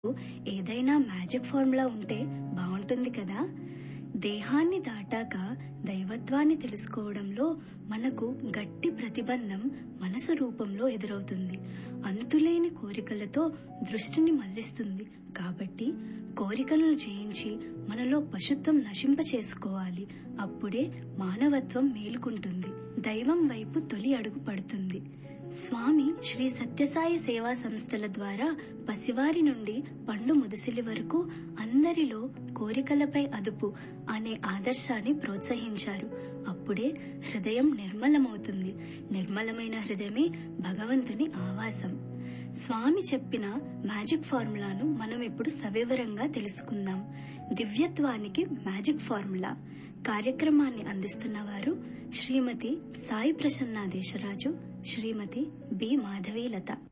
ఏదైనా magic formula ఉంటే బాగుంటుంది కదా దేహాన్ని దాటాక దైవత్వాన్ని తెలుసుకోవడంలో మనకు గట్టి ప్రతిబంధం మనసు రూపంలో ఎదురవుతుంది అంతులేని కోరికలతో దృష్టిని మళ్లిస్తుంది కాబట్టి కోరికలను జయించి మనలో పశుత్వం నశింప చేసుకోవాలి అప్పుడే మానవత్వం మేలుకుంటుంది దైవం వైపు తొలి అడుగు పడుతుంది స్వామి శ్రీ సత్యసాయి సేవా సంస్థల ద్వారా పసివారి నుండి పండు ముదిసిలి వరకు అందరిలో కోరికలపై అదుపు అనే ఆదర్శాన్ని ప్రోత్సహించారు అప్పుడే హృదయం నిర్మలమవుతుంది నిర్మలమైన హృదయమే భగవంతుని ఆవాసం స్వామి చెప్పిన మ్యాజిక్ ఫార్ములాను మనం ఇప్పుడు సవివరంగా తెలుసుకుందాం దివ్యత్వానికి మ్యాజిక్ ఫార్ములా కార్యక్రమాన్ని అందిస్తున్న వారు శ్రీమతి సాయి ప్రసన్న దేశరాజు శ్రీమతి బి మాధవీలత